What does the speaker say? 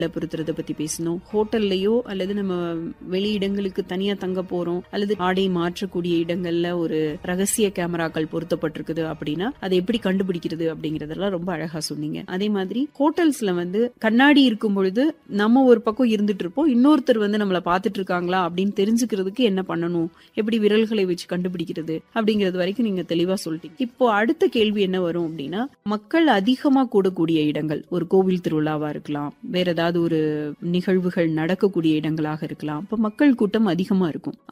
பொருத்துறத பத்தி பேசணும் ஹோட்டல்லையோ அல்லது நம்ம வெளி இடங்களுக்கு தனியா தங்க போறோம் அல்லது ஆடை மாற்றக்கூடிய இடங்கள்ல ஒரு ரகசிய கேமராக்கள் பொருத்தப்பட்டிருக்குது அப்படின்னா அதை எப்படி கண்டுபிடிக்கிறது அப்படிங்கறதெல்லாம் ரொம்ப அழகா சொன்னீங்க அதே மாதிரி ஹோட்டல்ஸ்ல வந்து கண்ணாடி இருக்கும் பொழுது நம்ம ஒரு பக்கம் இருந்துட்டு இருப்போம் இன்னொருத்தர் வந்து நம்மள பாத்துட்டு இருக்காங்களா அப்படின்னு தெரிஞ்சுக்கிறதுக்கு என்ன பண்ணணும் எப்படி விரல்களை வச்சு கண்டுபிடிக்கிறது அப்படிங்கிறது வரைக்கும் நீங்க தெளிவா சொல்லிட்டீங்க இப்போ அடுத்த கேள்வி என்ன வரும் அப்படின்னா மக்கள் அதிகமா கூடக்கூடிய இடங்கள் ஒரு கோவில் திருவிழாவா இருக்கலாம் வேற ஏதாவது ஒரு நிகழ்வுகள் நடக்கக்கூடிய இடங்களாக இருக்கலாம் அப்ப மக்கள் கூட்டம் அதிகமா இருக்கும்